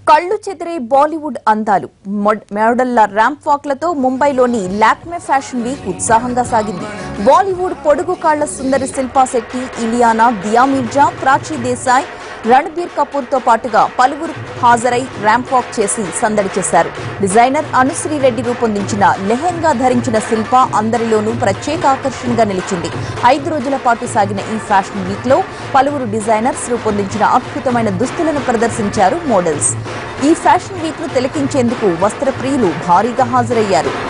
కళ్ళు చెదిరే బాలీవుడ్ అందాలు మొడ్- మోడళ్ల ర్యాంప్ వాక్లతో ముంబైలోని లాక్మే ఫ్యాషన్ వీక్ ఉత్సాహంగా సాగింది బాలీవుడ్ పొడుగు కాళ్ల సుందరి శిల్పా శెట్టి ఇలియానా దియా మిర్జా ప్రాచీ దేశాయ్ రణబీర్ కపూర్ తో పాటుగా పలువురు హాజరై ర్యాంప్ వాక్ చేసి సందడి చేశారు డిజైనర్ అనుశ్రీ రెడ్డి రూపొందించిన లెహెంగా ధరించిన శిల్ప అందరిలోనూ ప్రత్యేక ఆకర్షణగా నిలిచింది ఐదు రోజుల పాటు సాగిన ఈ ఫ్యాషన్ వీక్ లో పలువురు డిజైనర్స్ రూపొందించిన అద్భుతమైన దుస్తులను ప్రదర్శించారు మోడల్స్ ఈ ఫ్యాషన్ వీక్ ను తిలకించేందుకు వస్త్ర ప్రియులు భారీగా హాజరయ్యారు